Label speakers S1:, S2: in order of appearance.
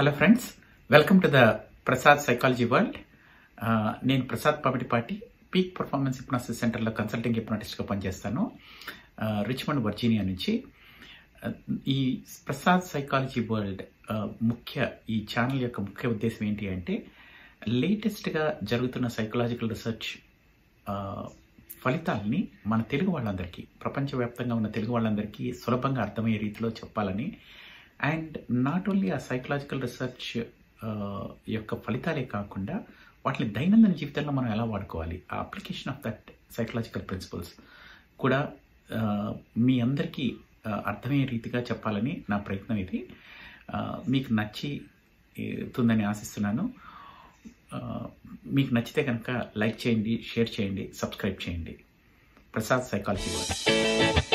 S1: hello friends welcome to the Prasad psychology world నేను Prasad Papitipati peak performance hypnosis సెంటర్లో consulting హిప్నాటిస్ట్గా పనిచేస్తాను రిచ్మండ్ వర్జీనియా నుంచి Uh, ఈ ప్రసాద్ సైకాలజీ వరల్డ్ ముఖ్య ఈ ఛానల్ యొక్క ముఖ్య ఉద్దేశం ఏంటి అంటే లేటెస్ట్గా జరుగుతున్న సైకలాజికల్ రీసెర్చ్ ఫలితాలని మన తెలుగు వాళ్ళందరికీ ప్రపంచవ్యాప్తంగా ఉన్న తెలుగు వాళ్ళందరికీ సులభంగా అర్థమయ్యే రీతిలో చెప్పాలని అండ్ నాట్ ఓన్లీ ఆ సైకలాజికల్ రీసెర్చ్ యొక్క ఫలితాలే కాకుండా వాటిని దైనందిన జీవితంలో మనం ఎలా వాడుకోవాలి ఆ application of that psychological principles కూడా ఆ, మీ అందరికీ ఆ, అర్థమయ్యే రీతిగా చెప్పాలని నా ప్రయత్నం ఇది ఆ, మీకు నచ్చి ఏ, తుందని ఆశిస్తున్నాను ఆ, మీకు నచ్చితే కనుక లైక్ చేయండి షేర్ చేయండి సబ్స్క్రైబ్ చేయండి ప్రసాద్ సైకాలజీ వారు